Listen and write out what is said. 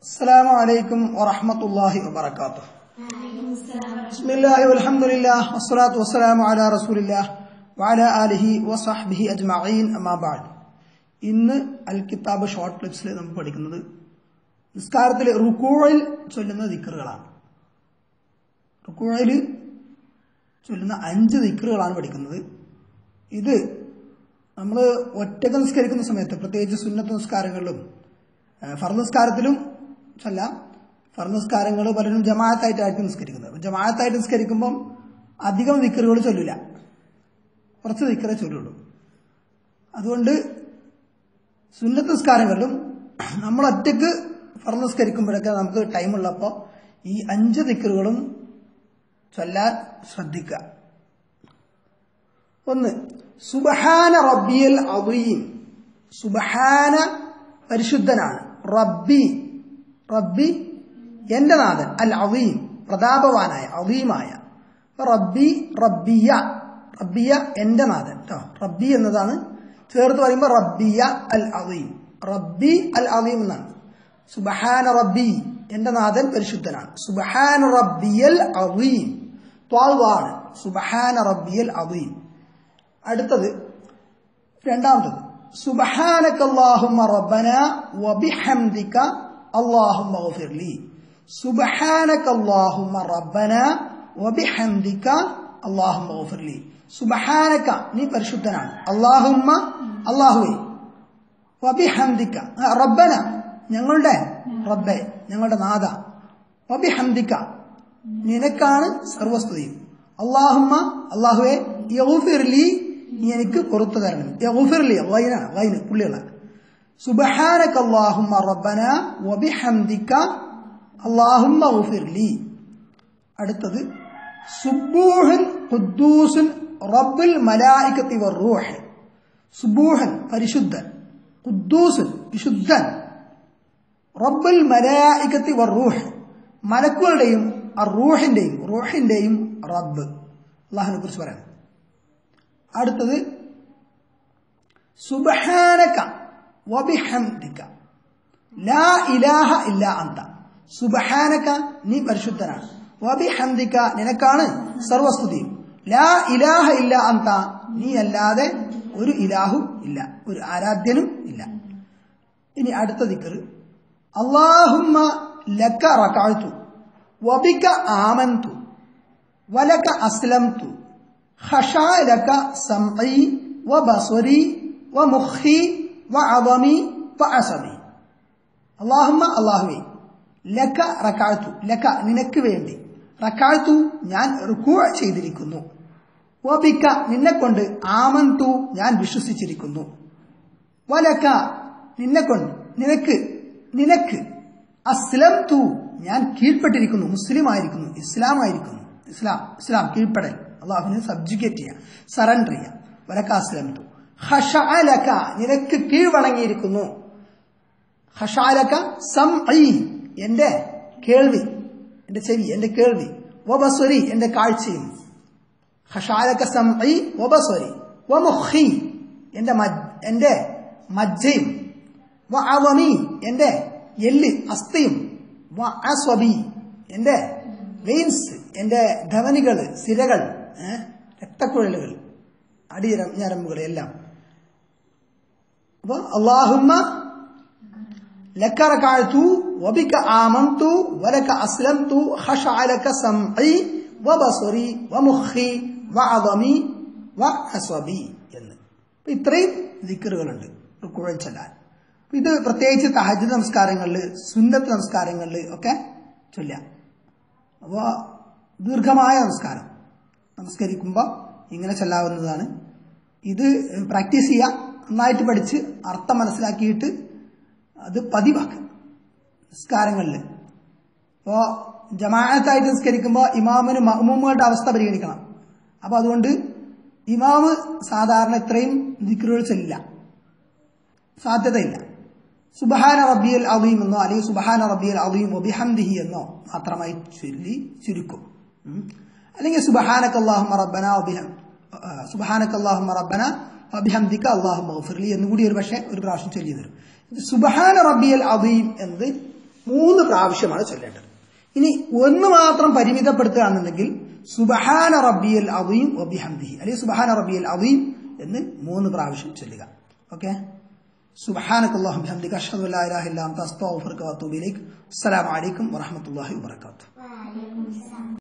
السلام عليكم ورحمة الله وبركاته بسم الله والحمد لله والصلاة والسلام على رسول الله وعلى آله وصحبه أجمعين أما بعد ഇന്ന് അൽ കിതാബ് ഷോർട്ട് ക്ലിപ്സിൽ നമ്മൾ പഠിക്കുന്നത് നിസ്കാരത്തിൽ റുക്കൂഴിൽ ചൊല്ലുന്ന ദിക്കറുകളാണ് റുക്കൂഴിൽ ചൊല്ലുന്ന അഞ്ച് ദിക്കറുകളാണ് പഠിക്കുന്നത് ഇത് നമ്മൾ ഒറ്റക്ക് നിസ്കരിക്കുന്ന സമയത്ത് പ്രത്യേകിച്ച് സുന്നത്ത് നിസ്കാരങ്ങളിലും ഫർ നിസ്കാരത്തിലും ചൊല്ലാം ഫർ നിസ്കാരങ്ങൾ പലരും ജമാഅത്തായിട്ടായിരിക്കും നിസ്കരിക്കുന്നത് ജമാഅത്തായിട്ട് നിസ്കരിക്കുമ്പം അധികം ദിക്കറുകൾ ചൊല്ലില്ല കുറച്ച് ദിക്കറേ ചൊല്ലുള്ളൂ അതുകൊണ്ട് സുന്നത്ത് നിസ്കാരങ്ങളിലും നമ്മൾ ഒറ്റക്ക് ഫർ നിസ്കരിക്കുമ്പോഴൊക്കെ നമുക്ക് ടൈമുള്ളപ്പോൾ ഈ അഞ്ച് ദിക്കറുകളും ചൊല്ലാൻ ശ്രദ്ധിക്കുക ഒന്ന് സുബഹാന റബ്ബിയൽ അദീം സുബഹാന പരിശുദ്ധനാണ് റബ്ബി റബ്ബി എന്റെ നാഥൻ അൽ അദീം പ്രതാപവാനായ അദീമായ റബ്ബി റബ്ബിയ റബ്ബിയ എന്റെ നാഥൻ കേട്ടോ റബ്ബി എന്നതാണ് ചേർത്ത് പറയുമ്പോൾ റബ്ബിയ അൽ അദീം റബ്ബി അൽ അദീം എന്നാണ് സുബഹാന റബ്ബി എന്റെ നാഥൻ പരിശുദ്ധനാണ് സുബഹാന റബ്ബിയൽ അദീം ത്വാവാണ് സുബഹാന റബ്ബിയൽ അദീം അടുത്തത് രണ്ടാമത്തത് സുബഹാനക്കല്ലാഹുമ്മ റബ്ബന വബിഹംദിക അല്ലാഹുമ്മ ഗഫിർലി സുബഹാനക്കല്ലാഹുമ്മ റബ്ബന വബിഹംദിക അല്ലാഹുമ്മ ഗഫിർലി സുബഹാനക നീ പരിശുദ്ധനാണ് അല്ലാഹുമ്മ അല്ലാഹുവേ വബിഹംദിക റബ്ബന ഞങ്ങളുടെ റബ്ബെ ഞങ്ങളുടെ നാഥ വബിഹംദിക നിനക്കാണ് സർവസ്തുതിയും അള്ളാഹുമ്മ അള്ളാഹുവെ യൗഫിർലി നീ എനിക്ക് പുറത്തു തരണം യൗഫിർലി വൈനാണ് വൈന് പുള്ളിയുള്ള സുബഹാനക അല്ലാഹുമ്മ റബ്ബന വബിഹംദിക അല്ലാഹുമ്മ ഗഫിർലി അടുത്തത് സുബൂഹൻ ഖുദ്ദൂസുൻ റബ്ബുൽ മലായികത്തി വറൂഹ് സുബൂഹൻ പരിശുദ്ധൻ ഖുദ്ദൂസുൻ വിശുദ്ധൻ റബ്ബുൽ മലായികത്തി വറൂഹ് മലക്കുകളുടെയും റൂഹിന്റെയും റൂഹിന്റെയും റബ്ബ് അള്ളാഹിനെ കുറിച്ച് പറയാം അടുത്തത് സുബഹാനക വബിഹംദിക ലാ ഇലാഹ ഇല്ല അന്ത സുബഹാനക നീ പരിശുദ്ധനാണ് വബിഹംദിക നിനക്കാണ് സർവസ്തുതിയും ലാ ഇലാഹ ഇല്ല അന്ത നീ അല്ലാതെ ഒരു ഇലാഹും ഇല്ല ഒരു ആരാധ്യനും ഇല്ല ഇനി അടുത്ത ദിക്കർ അള്ളാഹുമ്മ ലക്ക റക്കാഴ്ത്തു വബിക ആമന്തു വലക അസ്ലംതു ഖശാ ലക സംഇ വബസ്വരി വമുഖി വഅദമി വഅസബി അല്ലാഹുമ്മ അല്ലാഹുവേ ലക റകഅതു ലക നിനക്ക് വേണ്ടി റകഅതു ഞാൻ റുക്കൂ ചെയ്തിരിക്കുന്നു വബിക നിന്നെ കൊണ്ട് ആമന്തു ഞാൻ വിശ്വസിച്ചിരിക്കുന്നു വലക നിന്നെ കൊണ്ട് നിനക്ക് നിനക്ക് അസ്ലം തു ഞാൻ കീഴ്പ്പെട്ടിരിക്കുന്നു മുസ്ലിം ആയിരിക്കുന്നു ഇസ്ലാം ആയിരിക്കുന്നു ഇസ്ലാം ഇസ്ലാം കീഴ്പ്പെടൽ അള്ളാഹുവിനെ സബ്ജുഗേറ്റ് ചെയ്യാം സറണ്ടർ ചെയ്യാം വലക്ക അസ്ലം തു ഹഷഅലക നിനക്ക് കീഴ്വണങ്ങിയിരിക്കുന്നു ഹഷാലക സം എന്റെ കേൾവി എന്റെ ചെവി എന്റെ കേൾവി വബസ്വരി എന്റെ കാഴ്ചയും ഹഷാലക സം വബസ്വരി വമുഖി എന്റെ എന്റെ മജ്ജയും വഅവമി എന്റെ എല്ല് അസ്ഥയും അസ്വബി എന്റെ വെയിൻസ് എന്റെ ധമനികൾ സിരകൾ രക്തക്കുഴലുകൾ അടിയരം ഞരമ്പുകൾ എല്ലാം അപ്പൊ അള്ളാഹുമ്മ ലക്ക റകഅതു വബിക ആമന്തു വലക അസ്ലംതു ഖശഅലക സംഇ വബസറി വമുഖി വഅദമി വഅസ്വബി എന്ന് ഇത്രയും ദിക്റുകളുണ്ട് റുക്കുഴൽ ചൊല്ലാൻ ഇത് പ്രത്യേകിച്ച് തഹജ് നമസ്കാരങ്ങളിൽ സുന്നത്ത് നമസ്കാരങ്ങളിൽ ഒക്കെ ചൊല്ലാം അപ്പോൾ ദീർഘമായ നമസ്കാരം നമസ്കരിക്കുമ്പോൾ ഇങ്ങനെ ചൊല്ലാവുന്നതാണ് ഇത് പ്രാക്ടീസ് ചെയ്യുക നന്നായിട്ട് പഠിച്ച് അർത്ഥം മനസ്സിലാക്കിയിട്ട് അത് പതിവാക്കുക നിസ്കാരങ്ങളിൽ ഇപ്പോൾ ജമാഅത്തായിട്ട് നിസ്കരിക്കുമ്പോൾ ഇമാമിന് മഹ്മൂമുകളുടെ അവസ്ഥ പരിഗണിക്കണം അപ്പോൾ അതുകൊണ്ട് ഇമാമ് സാധാരണ ഇത്രയും ദിക്റുകൾ ചൊല്ലില്ല സാധ്യതയില്ല സുബഹാന റബ്ബിയൽ അലീം എന്നോ അല്ലെങ്കിൽ സുബഹാന റബ്ബിയൽ അലീം ഒബിഹംദിഹി എന്നോ മാത്രമായി ചൊല്ലി ചുരുക്കും അല്ലെങ്കിൽ സുബഹാനക്ക് അള്ളാഹുമ റബ്ബന ഒബിഹം സുബഹാനക്ക് അള്ളാഹുമ റബ്ബന ഒബിഹംദിക്ക അള്ളാഹു മൗഫിർലി എന്നുകൂടി ഒരു പക്ഷേ ഒരു പ്രാവശ്യം ചൊല്ലി തരും സുബഹാന റബ്ബിയൽ അലീം എന്നത് മൂന്ന് പ്രാവശ്യമാണ് ചൊല്ലേണ്ടത് ഇനി ഒന്ന് മാത്രം പരിമിതപ്പെടുത്തുകയാണെന്നുണ്ടെങ്കിൽ സുബഹാന റബ്ബിയൽ അദീം വബിഹംദിഹി അല്ലെങ്കിൽ സുബഹാന റബ്ബിയൽ അദീം എന്ന് മൂന്ന് പ്രാവശ്യം ചൊല്ലുക ഓക്കെ سبحانك اللهم وبحمدك اشهد ان لا اله الا انت استغفرك واتوب اليك السلام عليكم ورحمه الله وبركاته